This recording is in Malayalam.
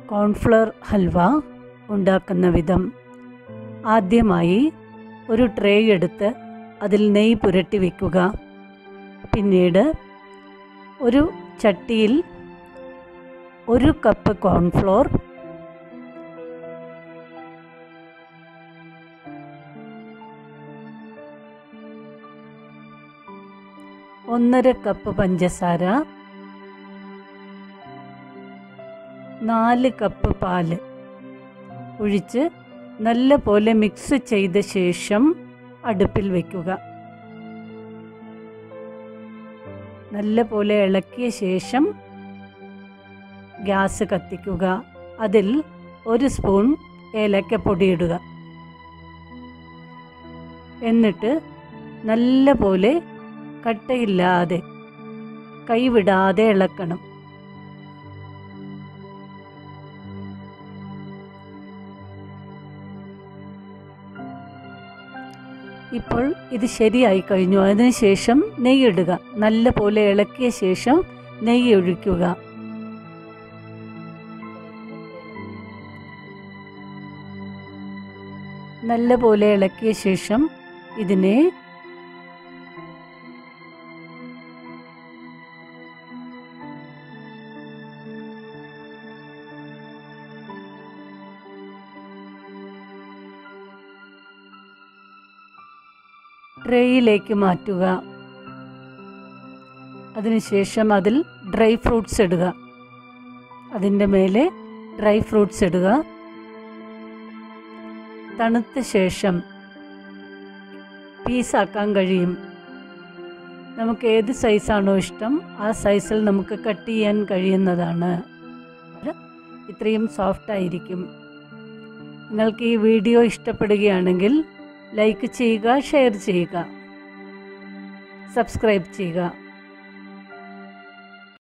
കോൺഫ്ലവർ ഹൽവ ഉണ്ടാക്കുന്ന വിധം ആദ്യമായി ഒരു ട്രേ എടുത്ത് അതിൽ നെയ്യ് പുരട്ടി വയ്ക്കുക പിന്നീട് ഒരു ചട്ടിയിൽ ഒരു കപ്പ് കോൺഫ്ലോർ ഒന്നര കപ്പ് പഞ്ചസാര നാല് കപ്പ് പാല് ഒഴിച്ച് നല്ല പോലെ മിക്സ് ചെയ്ത ശേഷം അടുപ്പിൽ വയ്ക്കുക നല്ല പോലെ ഇളക്കിയ ശേഷം ഗ്യാസ് കത്തിക്കുക അതിൽ ഒരു സ്പൂൺ ഏലക്കപ്പൊടി ഇടുക എന്നിട്ട് നല്ല പോലെ കട്ടയില്ലാതെ കൈവിടാതെ ഇളക്കണം ഇപ്പോൾ ഇത് ശരിയായി കഴിഞ്ഞു അതിനുശേഷം നെയ്യ് ഇടുക നല്ല പോലെ ഇളക്കിയ ശേഷം നെയ്യ് ഒഴിക്കുക നല്ല പോലെ ഇളക്കിയ ശേഷം ഇതിനെ ട്രേയിലേക്ക് മാറ്റുക അതിനുശേഷം അതിൽ ഡ്രൈ ഫ്രൂട്ട്സ് ഇടുക അതിൻ്റെ മേലെ ഡ്രൈ ഫ്രൂട്ട്സ് ഇടുക തണുത്ത ശേഷം പീസാക്കാൻ കഴിയും നമുക്ക് ഏത് സൈസാണോ ഇഷ്ടം ആ സൈസിൽ നമുക്ക് കട്ട് ചെയ്യാൻ കഴിയുന്നതാണ് ഇത്രയും സോഫ്റ്റ് ആയിരിക്കും നിങ്ങൾക്ക് ഈ വീഡിയോ ഇഷ്ടപ്പെടുകയാണെങ്കിൽ ലൈക്ക് ചെയ്യുക ഷെയർ ചെയ്യുക സബ്സ്ക്രൈബ് ചെയ്യുക